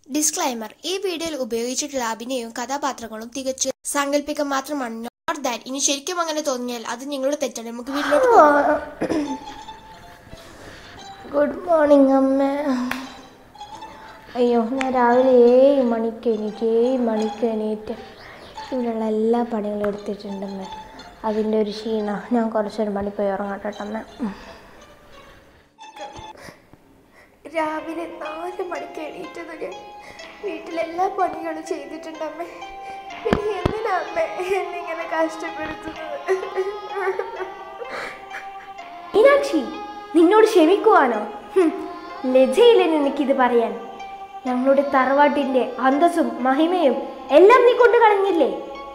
Disclaimer ഈ വീഡിയോയിൽ ഉപയോഗിച്ചിട്ടുള്ള അഭിനയവും കഥാപാത്രങ്ങളും തികച്ചും സാങ്കല്പികം മാത്രമാണ് നോട്ട് ദാറ്റ് ഇനി ശരിക്കും അങ്ങനെ തോന്നിയാൽ അത് നിങ്ങളുടെ തെറ്റാണ് നമുക്ക് വീട്ടിലോട്ട് പോകാം ഗുഡ് മോർണിംഗ് അമ്മ അയ്യോ ഞാൻ രാവിലെ ഏഴ് മണിക്ക് എണീറ്റ് ഏഴ് മണിക്ക് എണീറ്റ് ഇവിടെയുള്ള എല്ലാ പണികളും എടുത്തിട്ടുണ്ടമ്മ അതിൻ്റെ ഒരു ക്ഷീണ ഞാൻ കുറച്ചൊരു മണി പോയി ഉറങ്ങട്ടെ അമ്മ രാവിലെ നാല് മണിക്ക് എണീറ്റത് ഞാൻ വീട്ടിലെല്ലാ പണികളും ചെയ്തിട്ടുണ്ടമ്മേ പിന്നെ എന്തിനാ അമ്മ എന്നിങ്ങനെ കഷ്ടപ്പെടുത്തുന്നത് മീനാക്ഷി നിന്നോട് ക്ഷമിക്കുവാനോ ഹും, ലജ്ജയില്ലേ നിനക്കിത് പറയാൻ ഞങ്ങളുടെ തറവാട്ടിൻ്റെ അന്തസ്സും മഹിമയും എല്ലാം നീ കൊണ്ട് കളഞ്ഞില്ലേ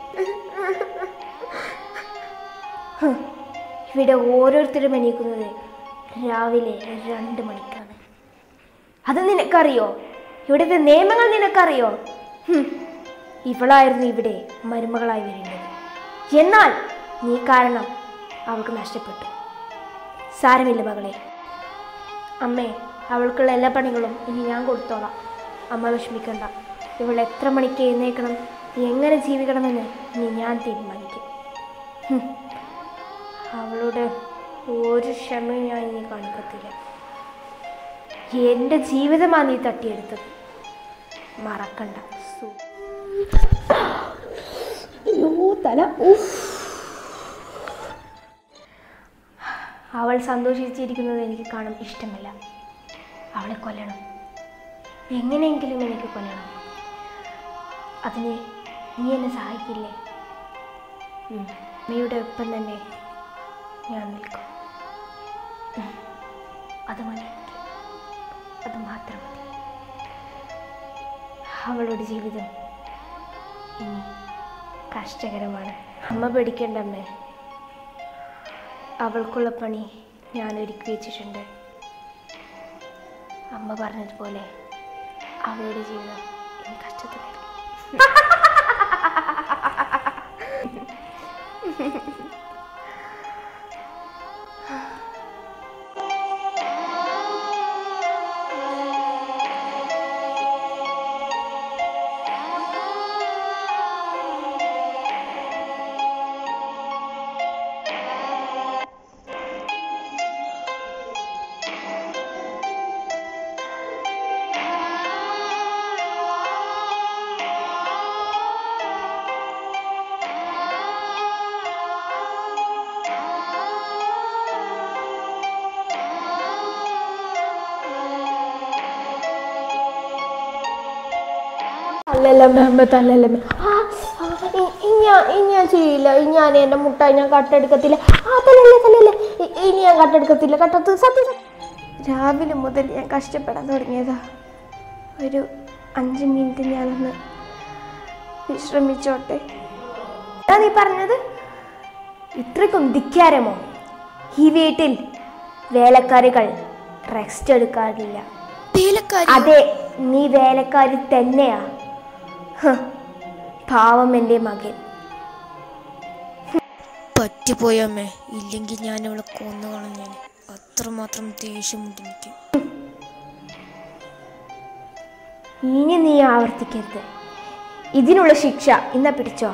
ഹും, ഇവിടെ ഓരോരുത്തരും എണീക്കുന്നത് രാവിലെ രണ്ട് മണിക്കാണ് അത് നിനക്കറിയോ ഇവിടുത്തെ നിയമങ്ങൾ നിനക്കറിയോ ഹും, ഇവളായിരുന്നു ഇവിടെ മരുമകളായി വരേണ്ടത് എന്നാൽ നീ കാരണം അവൾക്ക് നഷ്ടപ്പെട്ടു സാരമില്ല മകളെ അമ്മേ അവൾക്കുള്ള എല്ലാ പണികളും ഇനി ഞാൻ കൊടുത്തോളാം അമ്മ വിഷമിക്കണ്ട ഇവൾ എത്ര മണിക്ക് എഴുന്നേക്കണം എങ്ങനെ ജീവിക്കണമെന്ന് ഇനി ഞാൻ തീരുമാനിക്കും ഹും. അവളുടെ ഒരു ക്ഷമയും ഞാൻ ഇനി കാണിക്കത്തില്ല എൻ്റെ ജീവിതമാണ് നീ തട്ടിയെടുത്തത് മറക്കണ്ട സു- അയ്യോ തല ഉഫ് അവൾ സന്തോഷിച്ചിരിക്കുന്നത് എനിക്ക് കാണാൻ ഇഷ്ടമല്ല അവളെ കൊല്ലണം എങ്ങനെയെങ്കിലും എനിക്ക് കൊല്ലണം അതിന് നീ എന്നെ സഹായിക്കില്ലേ ഉം. അമ്മയുടെ ഒപ്പം തന്നെ ഞാൻ നിൽക്കും ഉം. അത് മതി എനിക്ക്. അത് മാത്രം മതി അവളുടെ ജീവിതം ഇനി കഷ്ടകരമാണ് അമ്മ പേടിക്കേണ്ട അമ്മേ അവൾക്കുള്ള പണി ഞാൻ ഒരുക്കി വെച്ചിട്ടുണ്ട് അമ്മ പറഞ്ഞതുപോലെ അവളുടെ ജീവിതം ഇനി കഷ്ടത്തിലായിരിക്കും അല്ലല്ല മേമ്പ തല്ലല്ല മേ. ആ, ആ, ഇ- ഇനി ഞാൻ- ഇനി ഞാൻ ചെയ്യില്ല ഇനി ഞാൻ എൻ്റെ മുട്ടായി ഞാൻ കട്ടെടുക്കത്തില്ല ആ തല്ലല്ലേ തല്ലല്ലേ ഇ- ഇനി ഞാൻ കട്ടെടുക്കത്തില്ല കട്ടത്ത് സത്യം സത്യം. രാവിലെ മുതൽ ഞാൻ കഷ്ടപ്പെടാൻ തുടങ്ങിയതാ ഒരു അഞ്ച് മിനിറ്റ് ഞാനൊന്ന് വിശ്രമിച്ചോട്ടെ എന്താ നീ പറഞ്ഞത് ഇത്രയ്ക്കും ധിക്കാരമോ ഈ വീട്ടിൽ വേലക്കാരികൾ റെസ്റ്റ് എടുക്കാറില്ല വേലക്കാരി അതെ നീ വേലക്കാരി തന്നെയാ ഹ്, പാവം എൻ്റെ മകൻ പറ്റിപ്പോയമ്മേ ഇല്ലെങ്കിൽ ഞാൻ അവളെ കൊന്നു കളഞ്ഞാൻ അത്രമാത്രം ദേഷ്യമുണ്ട് എനിക്ക് ഇനി നീ ആവർത്തിക്കരുത് ഇതിനുള്ള ശിക്ഷ ഇന്ന പിടിച്ചോ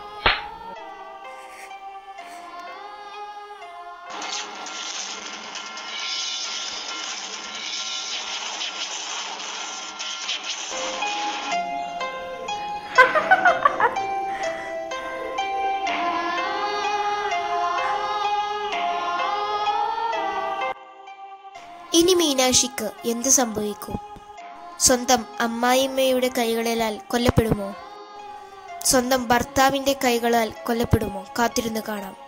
ഇനി മീനാക്ഷിക്ക് എന്ത് സംഭവിക്കും സ്വന്തം അമ്മായിമ്മയുടെ കൈകളാൽ കൊല്ലപ്പെടുമോ സ്വന്തം ഭർത്താവിന്റെ കൈകളാൽ കൊല്ലപ്പെടുമോ കാത്തിരുന്ന് കാണാം